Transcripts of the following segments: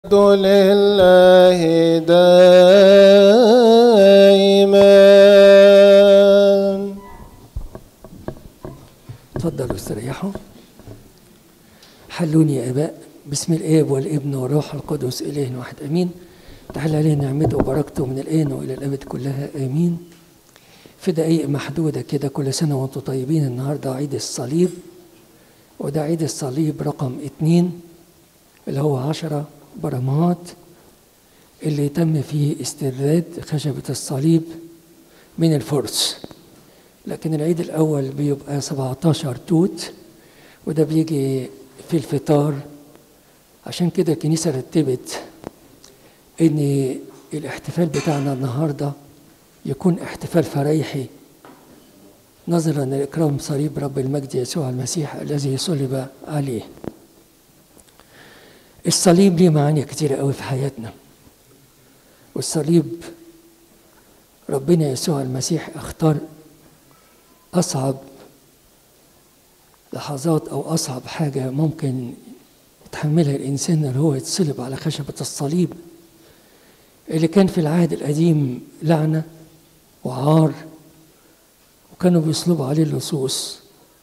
لله دائما تفضلوا استريحوا حلوني يا اباء بسم الاب والابن والروح القدس اله واحد امين تعالى علينا نعمته وبركته من الان والى الابد كلها امين في دقائق محدوده كده كل سنه وانتم طيبين النهارده عيد الصليب وده عيد الصليب رقم اتنين اللي هو عشرة برمات اللي تم فيه استرداد خشبة الصليب من الفرس لكن العيد الأول بيبقى 17 توت وده بيجي في الفطار عشان كده الكنيسة رتبت إن الاحتفال بتاعنا النهاردة يكون احتفال فريحي نظرا لإكرام صليب رب المجد يسوع المسيح الذي صلب عليه الصليب ليه معاني كتيرة قوي في حياتنا والصليب ربنا يسوع المسيح اختار أصعب لحظات أو أصعب حاجة ممكن يتحملها الإنسان اللي هو يتصلب على خشبة الصليب اللي كان في العهد القديم لعنة وعار وكانوا بيصلبوا عليه اللصوص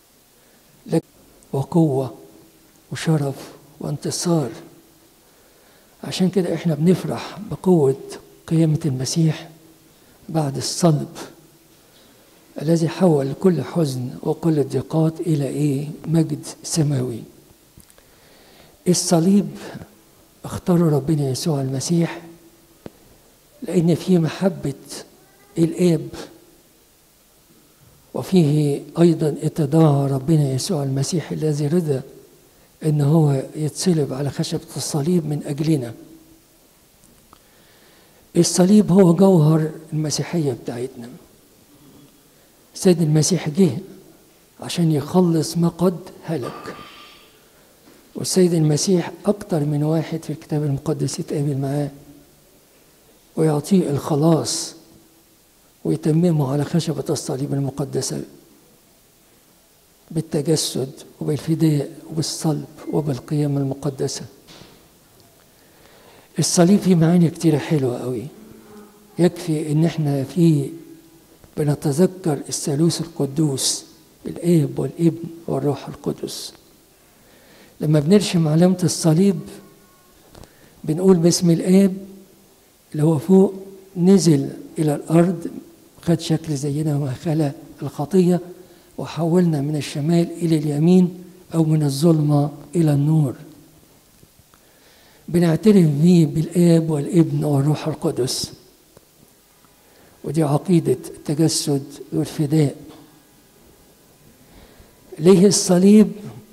وقوة وشرف وانتصار عشان كده احنا بنفرح بقوة قيامة المسيح بعد الصلب الذي حول كل حزن وكل ضيقات إلى إيه؟ مجد سماوي. الصليب اختاره ربنا يسوع المسيح لأن فيه محبة الآب وفيه أيضا اتضاع ربنا يسوع المسيح الذي رضى ان هو يتصلب على خشبة الصليب من اجلنا الصليب هو جوهر المسيحية بتاعتنا سيد المسيح جه عشان يخلص ما قد هلك والسيد المسيح أكتر من واحد في الكتاب المقدس يتقابل معاه ويعطيه الخلاص ويتممه على خشبة الصليب المقدسة بالتجسد وبالفداء وبالصلب وبالقيامة المقدسة الصليب فيه معاني كتيرة حلوة قوي يكفي ان احنا فيه بنتذكر الثالوث القدوس الاب والابن والروح القدس لما بنرشم علامة الصليب بنقول باسم الاب اللي هو فوق نزل الى الارض خد شكل زينا وما خلق الخطيه وحولنا من الشمال إلى اليمين أو من الظلمة إلى النور بنعترف به بالآب والابن والروح القدس ودي عقيدة التجسد والفداء ليه الصليب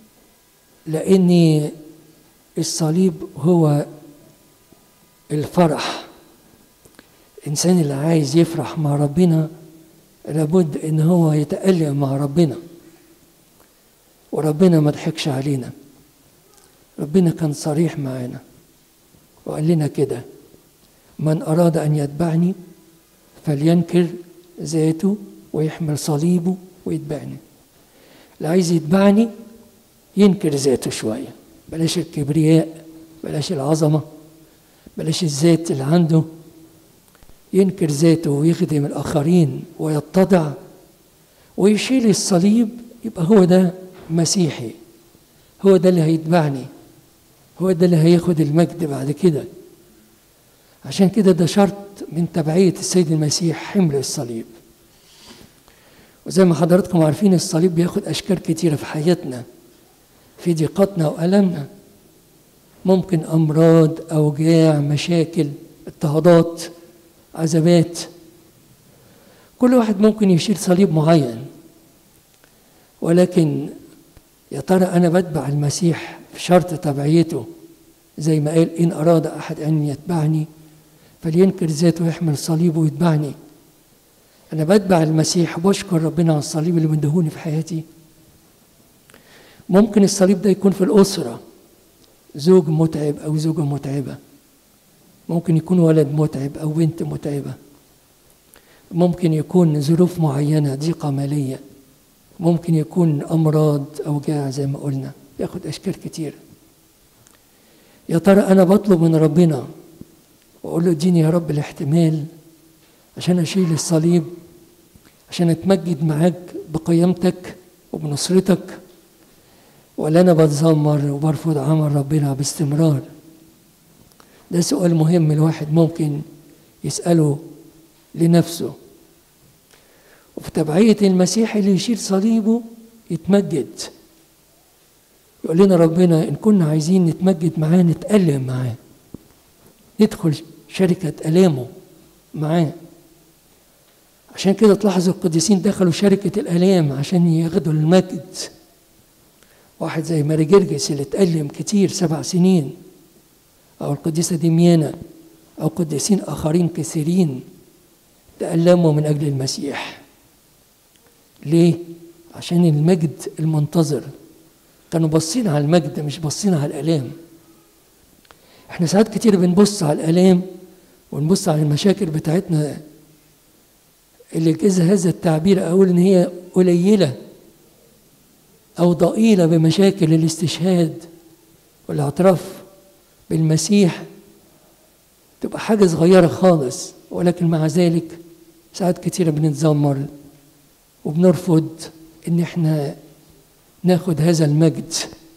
لأن الصليب هو الفرح الإنسان اللي عايز يفرح مع ربنا لابد ان هو يتألم مع ربنا وربنا ما ضحكش علينا ربنا كان صريح معانا وقال لنا كده من أراد أن يتبعني فلينكر ذاته ويحمل صليبه ويتبعني اللي عايز يتبعني ينكر ذاته شوية بلاش الكبرياء بلاش العظمة بلاش الذات اللي عنده ينكر ذاته ويخدم الآخرين ويتضع ويشيل الصليب يبقى هو ده مسيحي هو ده اللي هيتبعني هو ده اللي هياخد المجد بعد كده عشان كده ده شرط من تبعية السيد المسيح حمل الصليب وزي ما حضراتكم عارفين الصليب بياخد أشكال كتيرة في حياتنا في ضيقاتنا وألمنا ممكن أمراض أوجاع مشاكل اضطهادات عذابات كل واحد ممكن يشيل صليب معين ولكن يا ترى انا بتبع المسيح في شرط تبعيته زي ما قال ان اراد احد ان يتبعني فلينكر ذاته ويحمل صليبه ويتبعني انا بتبع المسيح وبشكر ربنا على الصليب اللي مدهوني في حياتي ممكن الصليب ده يكون في الاسره زوج متعب او زوجه متعبه ممكن يكون ولد متعب أو بنت متعبة ممكن يكون ظروف معينة ضيقة مالية ممكن يكون أمراض أوجاع زي ما قلنا ياخد أشكال كتير يا ترى أنا بطلب من ربنا وأقول له اديني يا رب الاحتمال عشان أشيل الصليب عشان أتمجد معاك بقيامتك وبنصرتك ولا أنا بتذمر وبرفض عمل ربنا باستمرار ده سؤال مهم الواحد ممكن يسأله لنفسه وفي تبعية المسيح اللي يشيل صليبه يتمجد يقول لنا ربنا إن كنا عايزين نتمجد معاه نتألم معاه ندخل شركة ألامه معاه عشان كده تلاحظوا القديسين دخلوا شركة الألام عشان ياخدوا المجد واحد زي ماري جرجس اللي اتألم كتير سبع سنين أو القديسة دميانة أو قديسين آخرين كثيرين تألموا من أجل المسيح ليه؟ عشان المجد المنتظر كانوا باصين على المجد مش باصين على الآلام احنا ساعات كتير بنبص على الآلام ونبص على المشاكل بتاعتنا اللي جاز هذا التعبير أقول إن هي قليلة أو ضئيلة بمشاكل الاستشهاد والاعتراف بالمسيح تبقى حاجة صغيرة خالص ولكن مع ذلك ساعات كتيرة بنتذمر وبنرفض إن إحنا ناخد هذا المجد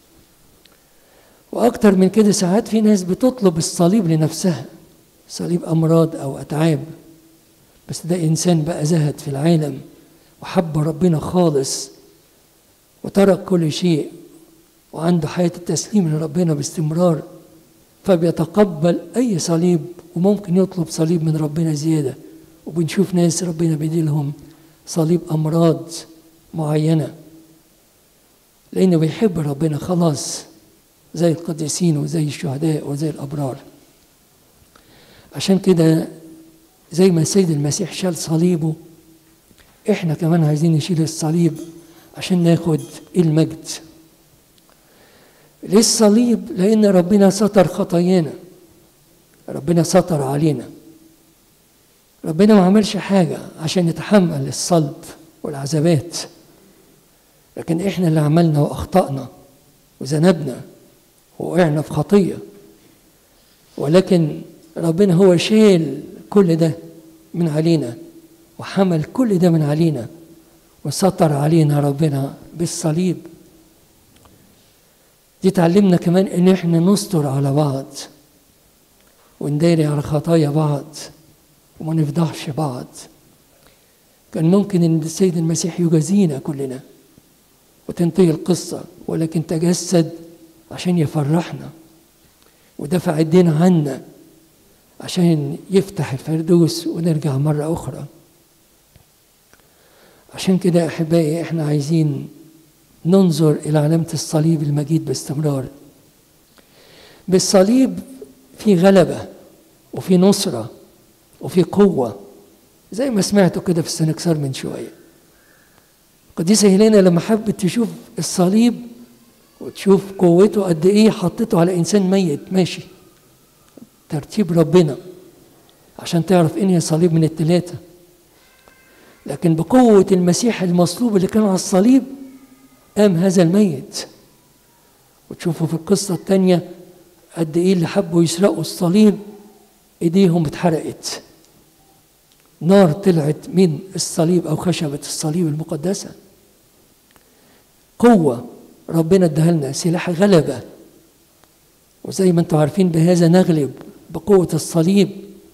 وأكتر من كده ساعات في ناس بتطلب الصليب لنفسها صليب أمراض أو أتعاب بس ده إنسان بقى زهد في العالم وحب ربنا خالص وترك كل شيء وعنده حياة التسليم لربنا باستمرار فبيتقبل أي صليب وممكن يطلب صليب من ربنا زيادة وبنشوف ناس ربنا بيديلهم صليب أمراض معينة لأنه بيحب ربنا خلاص زي القديسين وزي الشهداء وزي الأبرار عشان كده زي ما السيد المسيح شال صليبه احنا كمان عايزين نشيل الصليب عشان ناخد المجد ليه الصليب لان ربنا ستر خطايانا ربنا ستر علينا ربنا ما عملش حاجة عشان يتحمل الصلب والعذابات لكن احنا اللي عملنا واخطأنا وذنبنا ووقعنا في خطية ولكن ربنا هو شيل كل ده من علينا وحمل كل ده من علينا وستر علينا ربنا بالصليب دي تعلمنا كمان ان احنا نستر على بعض ونداري على خطايا بعض وما نفضحش بعض كان ممكن ان السيد المسيح يجازينا كلنا وتنتهي القصة ولكن تجسد عشان يفرحنا ودفع الدين عنا عشان يفتح الفردوس ونرجع مرة أخرى عشان كده أحبائي إحنا عايزين ننظر إلى علامة الصليب المجيد باستمرار بالصليب في غلبة وفي نصرة وفي قوة زي ما سمعتوا كده في السنكسار من شوية القديسة هيلينا لما حبت تشوف الصليب وتشوف قوته قد إيه حطته على إنسان ميت ماشي ترتيب ربنا عشان تعرف إنهي صليب من التلاتة لكن بقوة المسيح المصلوب اللي كان على الصليب قام هذا الميت وتشوفوا في القصة التانية قد إيه اللي حبوا يسرقوا الصليب إيديهم اتحرقت نار طلعت من الصليب أو خشبة الصليب المقدسة قوة ربنا اداها لنا سلاح غلبة وزي ما انتم عارفين بهذا نغلب بقوة الصليب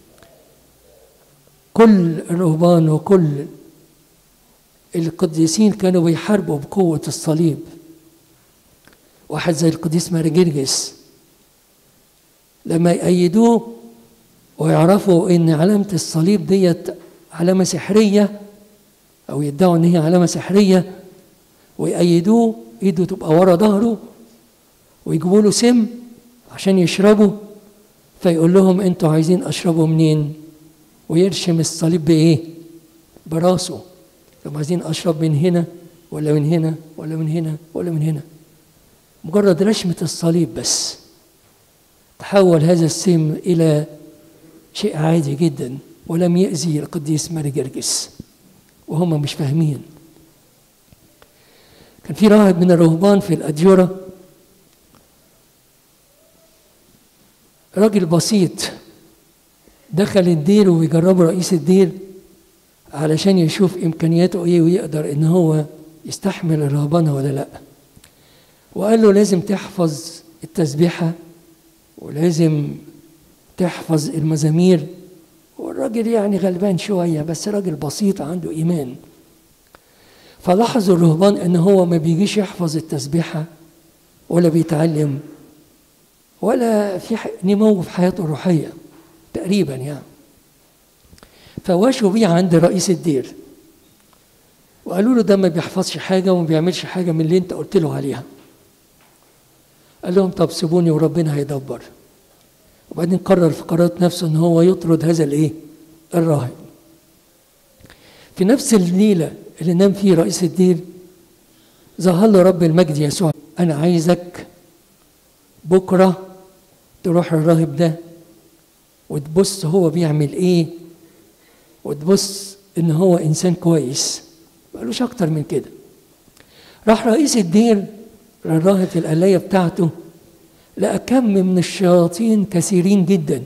كل الرهبان وكل القديسين كانوا بيحاربوا بقوة الصليب واحد زي القديس مارجرجس لما يأيدوه ويعرفوا ان علامة الصليب ديت علامة سحرية او يدعوا ان هي علامة سحرية ويأيدوه ايده تبقى ورا ظهره ويجيبوا له سم عشان يشربوا فيقول لهم انتوا عايزين اشربه منين ويرشم الصليب بايه براسه لو عايزين اشرب من هنا ولا من هنا ولا من هنا ولا من هنا مجرد رشمة الصليب بس تحول هذا السم إلى شيء عادي جدا ولم يأذي القديس ماري جرجس وهم مش فاهمين كان في راهب من الرهبان في الأديرة راجل بسيط دخل الدير وبيجربه رئيس الدير علشان يشوف امكانياته ايه ويقدر ان هو يستحمل الرهبنه ولا لا وقال له لازم تحفظ التسبيحه ولازم تحفظ المزامير والراجل يعني غلبان شويه بس راجل بسيط عنده ايمان فلاحظوا الرهبان ان هو ما بيجيش يحفظ التسبيحه ولا بيتعلم ولا في نمو في حياته الروحيه تقريبا يعني فواشوا بيه عند رئيس الدير وقالوا له ده ما بيحفظش حاجه وما بيعملش حاجه من اللي انت قلت له عليها قال لهم طب سيبوني وربنا هيدبر وبعدين قرر في قرارات نفسه ان هو يطرد هذا الايه الراهب في نفس الليله اللي نام فيه رئيس الدير ظهر له رب المجد يسوع انا عايزك بكره تروح الراهب ده وتبص هو بيعمل ايه وتبص ان هو انسان كويس ما قالوش اكتر من كده راح رئيس الدير للراهب في القلايه بتاعته لقى كم من الشياطين كثيرين جدا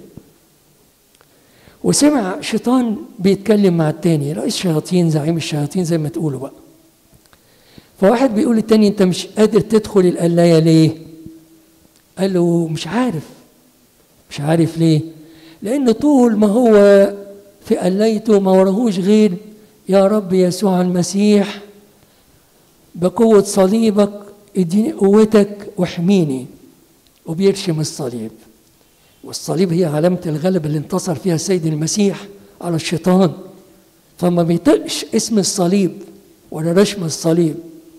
وسمع شيطان بيتكلم مع التاني رئيس شياطين زعيم الشياطين زي ما تقولوا بقى فواحد بيقول للتاني انت مش قادر تدخل القلايه ليه قال له مش عارف مش عارف ليه لان طول ما هو في قلايته ما وراهوش غير يا رب يسوع المسيح بقوة صليبك اديني قوتك واحميني وبيرشم الصليب والصليب هي علامة الغلبة اللي انتصر فيها السيد المسيح على الشيطان فما بيطقش اسم الصليب ولا رشم الصليب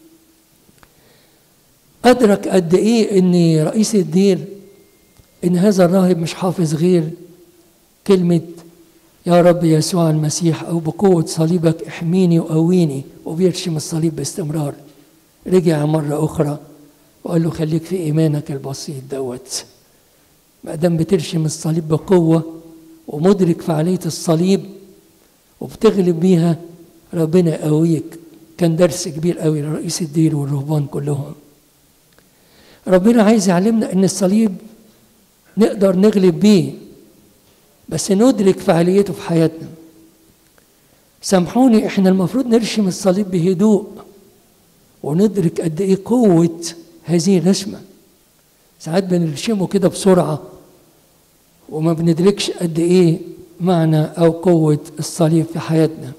أدرك قد إيه إن رئيس الدير إن هذا الراهب مش حافظ غير كلمة يا رب يسوع المسيح أو بقوة صليبك احميني وقويني وبيرشم الصليب باستمرار رجع مرة أخرى وقال له خليك في إيمانك البسيط دوت ما دام بترشم الصليب بقوة ومدرك فعالية الصليب وبتغلب بيها ربنا يقويك كان درس كبير قوي لرئيس الدير والرهبان كلهم ربنا عايز يعلمنا ان الصليب نقدر نغلب بيه بس ندرك فعاليته في حياتنا سامحوني احنا المفروض نرشم الصليب بهدوء وندرك قد ايه قوة هذه الرسمة ساعات بنرشمه كده بسرعة وما بندركش قد ايه معنى او قوة الصليب في حياتنا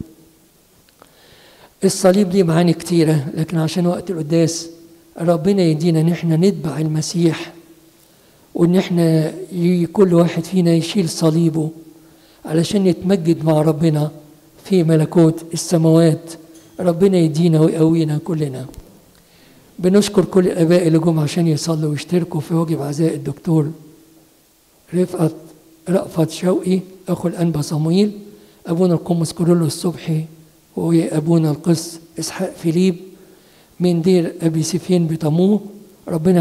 الصليب ليه معاني كتيرة لكن عشان وقت القداس ربنا يدينا ان احنا نتبع المسيح وان احنا كل واحد فينا يشيل صليبه علشان يتمجد مع ربنا في ملكوت السماوات ربنا يدينا ويقوينا كلنا بنشكر كل الاباء اللي جم عشان يصلوا ويشتركوا في واجب عزاء الدكتور رفقت رأفت شوقي اخو الانبا صمويل ابونا القمص كورولو الصبحي وابونا القس اسحاق فيليب من دير ابي سفين بطموه ربنا